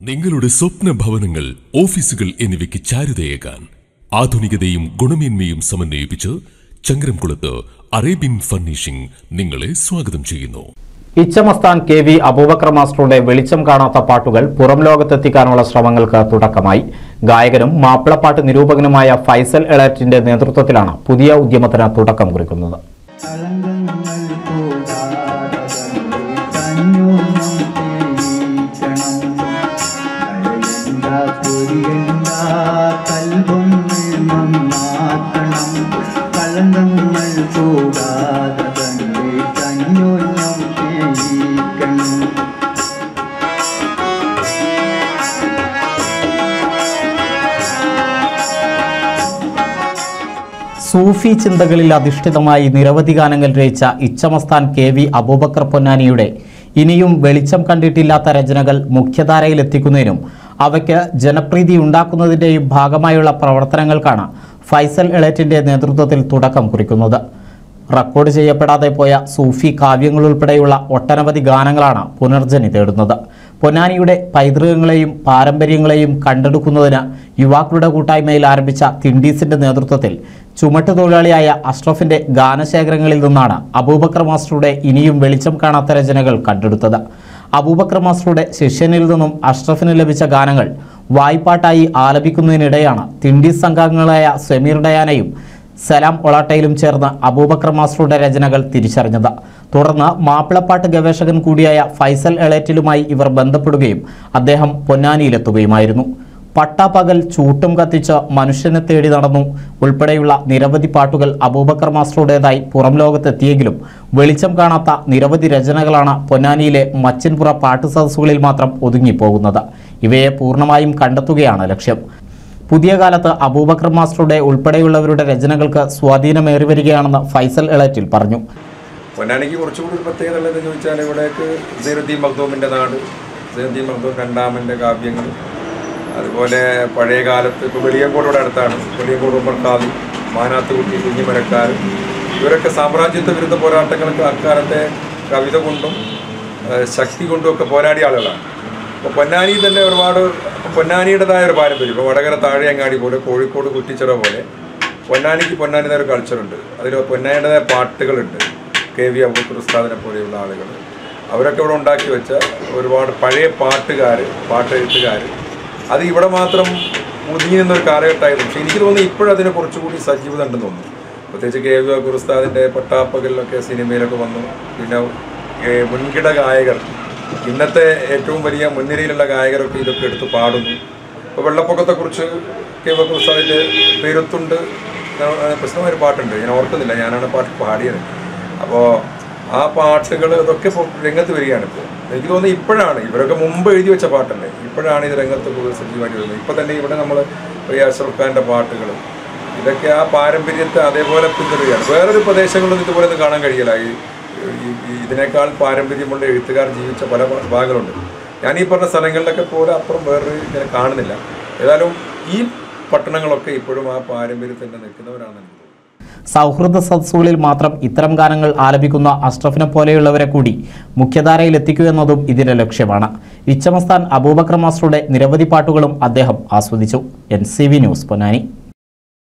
നിങ്ങളുടെ സ്വപ്ന ഭവനങ്ങൾ ഓഫീസുകൾ എന്നിവയ്ക്ക് ചാരുതയേകാൻ ആധുനികതയും ഗുണമേന്മയും സമന്വയിപ്പിച്ച് ചങ്ങരംകുളത്ത് അറേബ്യൻ ഫർണിഷിംഗ് നിങ്ങളെ സ്വാഗതം ചെയ്യുന്നു ഇച്ചമസ്ഥാൻ കെ വി അബൂബക്കർ മാസ്റ്ററുടെ വെളിച്ചം കാണാത്ത പാട്ടുകൾ പുറം ലോകത്തെത്തിക്കാനുള്ള ശ്രമങ്ങൾക്ക് തുടക്കമായി ഗായകനും മാപ്പിളപ്പാട്ട് നിരൂപകനുമായ ഫൈസൽ എളറ്റിന്റെ നേതൃത്വത്തിലാണ് പുതിയ ഉദ്യമത്തിന് തുടക്കം കുറിക്കുന്നത് കളങ്കങ്ങൾ പോകാതെ കഞ്ഞോണം തേക്കണം കരയണ്ട പൊരിയണ്ട കൽബങ്ങൾ നന്നാക്കണം കളങ്കങ്ങൾ പോകാതെ കഞ്ഞോണം തേക്കണം സൂഫി ചിന്തകളിൽ അധിഷ്ഠിതമായി നിരവധി ഗാനങ്ങൾ രചിച്ച ഇച്ചമസ്ഥാൻ കെ വി അബൂബക്കർ പൊന്നാനിയുടെ ഇനിയും വെളിച്ചം കണ്ടിട്ടില്ലാത്ത രചനകൾ മുഖ്യധാരയിൽ എത്തിക്കുന്നതിനും അവയ്ക്ക് ജനപ്രീതി ഉണ്ടാക്കുന്നതിൻ്റെയും ഭാഗമായുള്ള പ്രവർത്തനങ്ങൾക്കാണ് ഫൈസൽ എളറ്റിന്റെ നേതൃത്വത്തിൽ തുടക്കം കുറിക്കുന്നത് റെക്കോർഡ് ചെയ്യപ്പെടാതെ പോയ സൂഫി കാവ്യങ്ങളുൾപ്പെടെയുള്ള ഒട്ടനവധി ഗാനങ്ങളാണ് പുനർജനി തേടുന്നത് പൊന്നാനിയുടെ പൈതൃകങ്ങളെയും പാരമ്പര്യങ്ങളെയും കണ്ടെടുക്കുന്നതിന് യുവാക്കളുടെ കൂട്ടായ്മയിൽ ആരംഭിച്ച തിണ്ടീസിന്റെ നേതൃത്വത്തിൽ ചുമട്ടുതൊഴിലാളിയായ അഷ്റഫിന്റെ ഗാനശേഖരങ്ങളിൽ നിന്നാണ് അബൂബക്കർ മാസ്റ്ററുടെ ഇനിയും വെളിച്ചം കാണാത്ത രചനകൾ കണ്ടെടുത്തത് അബൂബക്കർ മാസ്റ്ററുടെ ശിഷ്യനിൽ നിന്നും അഷ്റഫിന് ലഭിച്ച ഗാനങ്ങൾ വായ്പാട്ടായി ആലപിക്കുന്നതിനിടെയാണ് തിണ്ടീസ് സംഘാംഗങ്ങളായ സമീർ ഡയാനയും സലാം ഒളാട്ടയിലും ചേർന്ന് അബൂബക്കർ മാസ്റ്ററുടെ രചനകൾ തിരിച്ചറിഞ്ഞത് തുടർന്ന് മാപ്പിളപ്പാട്ട് ഗവേഷകൻ കൂടിയായ ഫൈസൽ എളേറ്റിലുമായി ഇവർ ബന്ധപ്പെടുകയും അദ്ദേഹം പൊന്നാനിയിലെത്തുകയുമായിരുന്നു പട്ടാപ്പകൽ ചൂട്ടും കത്തിച്ച് മനുഷ്യനെ തേടി നടന്നു ഉൾപ്പെടെയുള്ള നിരവധി പാട്ടുകൾ അബൂബക്കർ മാസ്റ്ററുടേതായി പുറം ലോകത്തെത്തിയെങ്കിലും വെളിച്ചം കാണാത്ത നിരവധി രചനകളാണ് പൊന്നാനിയിലെ മച്ചിൻപുറ പാട്ട് സദസ്സുകളിൽ മാത്രം ഒതുങ്ങിപ്പോകുന്നത് ഇവയെ പൂർണ്ണമായും കണ്ടെത്തുകയാണ് ലക്ഷ്യം പുതിയ കാലത്ത് അബൂബക്കർ മാസ്റ്ററുടെ ഉൾപ്പെടെയുള്ളവരുടെ രചനകൾക്ക് സ്വാധീനമേറി വരികയാണെന്ന് ഫൈസൽ എളറ്റിൽ പറഞ്ഞു പൊന്നാനിക്ക് കുറച്ചുകൂടി ഒരു പ്രത്യേകത ഉള്ളതെന്ന് ചോദിച്ചാൽ ഇവിടേക്ക് സൈനുദ്ദീൻ മഖ്ദൂമിൻ്റെ നാട് സൈനുദ്ദീൻ മഖ്ദൂം രണ്ടാമൻ്റെ കാവ്യങ്ങൾ അതുപോലെ പഴയ കാലത്ത് ഇപ്പോൾ വെളിയങ്കോട് ഇവിടെ അടുത്താണ് വെളിയങ്കോട് ഉമ്മർക്കാവി മാനാത്തുകുട്ടി കുഞ്ഞിമരക്കാർ ഇവരൊക്കെ സാമ്രാജ്യത്വ വിരുദ്ധ പോരാട്ടങ്ങൾക്ക് അക്കാലത്തെ കവിത കൊണ്ടും ഏഹ് ശക്തി കൊണ്ടും ഒക്കെ പോരാടിയ ആളുകളാണ് അപ്പോൾ പൊന്നാനി തന്നെ ഒരുപാട് പൊന്നാനിയുടേതായ ഒരു പാരമ്പര്യം ഇപ്പോൾ വടകര താഴെയങ്ങാടി പോലെ കോഴിക്കോട് കുറ്റിച്ചിറ പോലെ പൊന്നാനിക്ക് പൊന്നാനിയുടെ ഒരു കൾച്ചറുണ്ട് അതിൽ പൊന്നാനിയുടേതായ പാട്ടുകളുണ്ട് കെ വി അബൂക്കർ ഉസ്താദിനെ പോലെയുള്ള ആളുകൾ അവരൊക്കെ ഇവിടെ ഉണ്ടാക്കി വെച്ച ഒരുപാട് പഴയ പാട്ടുകാർ പാട്ടെഴുത്തുകാർ അത് ഇവിടെ മാത്രം ഒതുങ്ങി നിന്നൊരു കാലഘട്ടമായിരുന്നു പക്ഷേ എനിക്ക് തോന്നുന്നു ഇപ്പോഴതിന് കുറച്ചുകൂടി സജീവത ഉണ്ടെന്ന് തോന്നുന്നു പ്രത്യേകിച്ച് കെ വി അബൂക്കർ ഉസ്താദിൻ്റെ പട്ടാപ്പകലിലൊക്കെ സിനിമയിലൊക്കെ വന്നു പിന്നെ ഏഹ് മുൻകിട ഗായകർ ഇന്നത്തെ ഏറ്റവും വലിയ മുൻനിരയിലുള്ള ഗായകരൊക്കെ ഇതൊക്കെ എടുത്ത് പാടുന്നു ഇപ്പോൾ വെള്ളപ്പൊക്കത്തെക്കുറിച്ച് കെ വി ഉസ്താദിൻ്റെ പേരുത്തുണ്ട് ഏഹ് പ്രശ്നമായൊരു പാട്ടുണ്ട് ഞാൻ ഓർക്കുന്നില്ല ഞാനാണ് പാട്ട് പാടിയത് അപ്പോൾ ആ പാട്ടുകൾ ഇതൊക്കെ ഇപ്പോൾ രംഗത്ത് വരികയാണ് ഇപ്പോൾ എനിക്ക് തോന്നുന്നു ഇപ്പോഴാണ് ഇവരൊക്കെ മുമ്പ് എഴുതി വെച്ച പാട്ടല്ലേ ഇപ്പോഴാണ് ഇത് രംഗത്ത് കൂടുതൽ സജീവമായിട്ട് വരുന്നത് ഇപ്പോൾ തന്നെ ഇവിടെ നമ്മൾ അഷ്റഫ് ഖാൻ്റെ പാട്ടുകൾ ഇതൊക്കെ ആ പാരമ്പര്യത്തെ അതേപോലെ പിന്തുടരുകയാണ് വേറൊരു പ്രദേശങ്ങളിലൊന്നും ഇതുപോലെ ഒന്നും കാണാൻ കഴിയില്ല ഈ ഈ- ഈ ഇതിനേക്കാൾ പാരമ്പര്യമുള്ള എഴുത്തുകാർ ജീവിച്ച പല ഭ- ഭാഗങ്ങളുണ്ട് ഞാൻ ഈ പറഞ്ഞ സ്ഥലങ്ങളിലൊക്കെ പോലെ അപ്പുറം വേറൊരു ഇങ്ങനെ കാണുന്നില്ല ഏതായാലും ഈ പട്ടണങ്ങളൊക്കെ ഇപ്പോഴും ആ പാരമ്പര്യത്തിൽ തന്നെ നിൽക്കുന്നവരാണ് എനിക്ക് തോന്നുന്നത് സൗഹൃദ സദസ്സുകളിൽ മാത്രം ഇത്തരം ഗാനങ്ങൾ ആലപിക്കുന്ന അഷ്റഫിനെ പോലെയുള്ളവരെ കൂടി മുഖ്യധാരയിൽ എത്തിക്കുക എന്നതും ഇതിന്റെ ലക്ഷ്യമാണ് ഇച്ചമസ്ഥാൻ അബൂബക്കർ മാസ്റ്ററുടെ നിരവധി പാട്ടുകളും അദ്ദേഹം ആസ്വദിച്ചു N C V news Ponnani